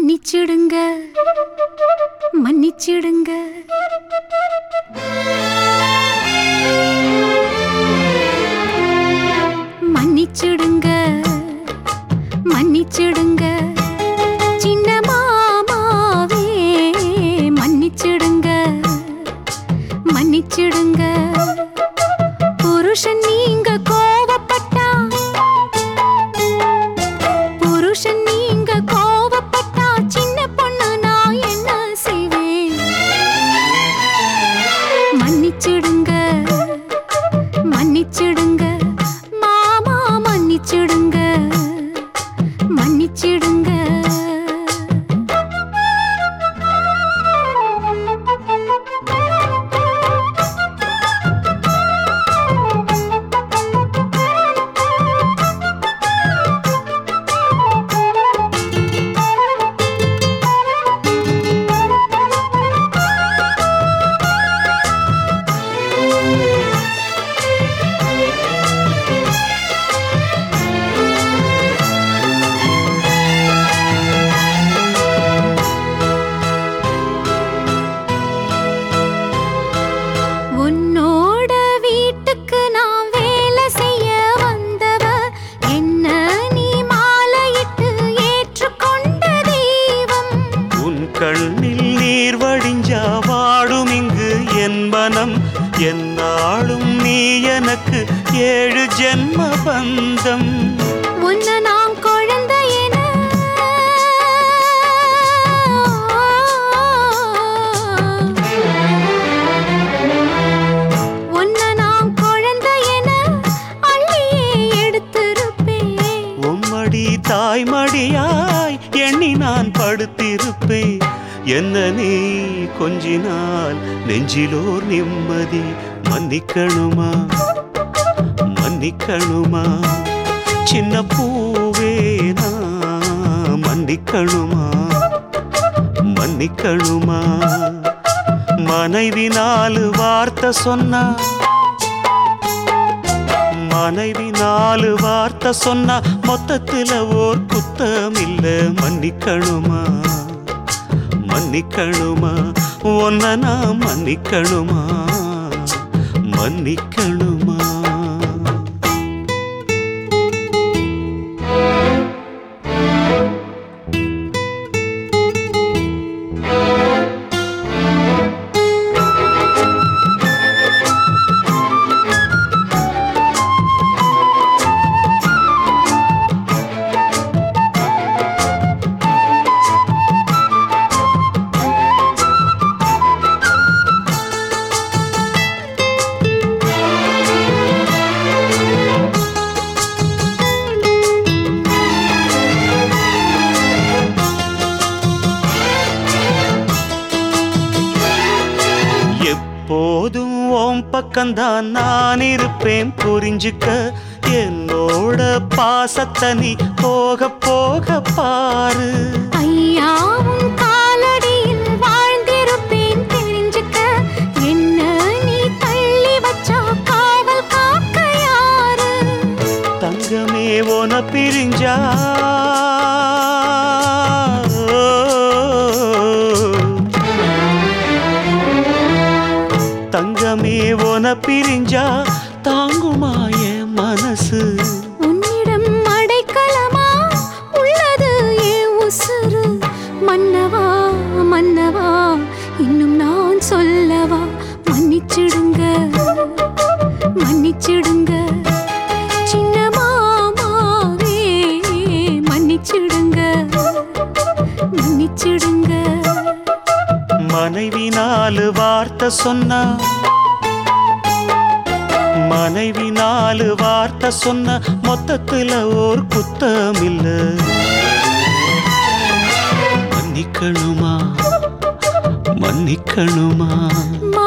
மன்னிச்சிடுங்க மன்னிச்சிடுங்க மன்னிச்சிடுங்க மன்னிச்சிடுங்க சின்ன மாமாவே மன்னிச்சிடுங்க மன்னிச்சிடுங்க புருஷன் நீங்க கோவப்பட்டா புருஷன் நீங்க கோவப்பட்டா சின்ன பொண்ணு நான் என்ன செய்வேன் மன்னிச்சிடுங்க மன்னிச்சிடுங்க மாமா மன்னிச்சிடுங்க மன்னிச்சிடுங்க உன்னோட வீட்டுக்கு நான் வேலை செய்ய வந்தவ என்ன நீ மாலையிட்டு ஏற்றுக்கொண்ட தெய்வம் உன் கண்ணில் நீர் வடிஞ்சா வாடும் இங்கு என் மனம் என்னாலும் நீ எனக்கு ஏழு ஜென்ம பந்தம் உன்னை நான் குழந்தை என உன்னை நான் குழந்தை என அள்ளியே எடுத்திருப்பேன் உம்மடி தாய்மடியாய் எண்ணி நான் படுத்திருப்பேன் என்ன நீ கொஞ்சினால் நெஞ்சிலோர் நிம்மதி மன்னிக்கணுமா மன்னிக்கணுமா சின்ன பூவே நான் மன்னிக்கணுமா மன்னிக்கணுமா மனைவி நாலு வார்த்தை சொன்னா மனைவி நாலு வார்த்தை சொன்னா மொத்தத்துல ஓர் குத்தம் இல்ல மன்னிக்கணுமா மன்னிக்கணுமா ஒன்ன நான் மன்னிக்கணுமா மன்னிக்கணுமா எப்போதும் ஓம் பக்கம்தான் நான் இருப்பேன் புரிஞ்சுக்க என்னோட பாசத்தை நீ போக போக பாரு ஐயா உன் காலடியில் வாழ்ந்திருப்பேன் தெரிஞ்சுக்க என்ன நீ தள்ளி வச்சா காவல் காக்க யாரு தங்கமே உன பிரிஞ்சா தங்கமே உன பிரிஞ்சா தாங்குமாய மனசு உன்னிடம் அடைக்கலமா உள்ளது ஏன் உசுறு மன்னவா மன்னவா இன்னும் நான் சொல்லவா மன்னிச்சிடுங்க மன்னிச்சிடுங்க சின்ன மாமாவே மன்னிச்சிடுங்க மன்னிச்சிடுங்க மனைவி நாலு வார்த்தை சொன்னா மனைவி நாலு வார்த்தை சொன்ன மொத்தத்துல ஓர் குத்தம் இல்ல மன்னிக்கணுமா மன்னிக்கணுமா மா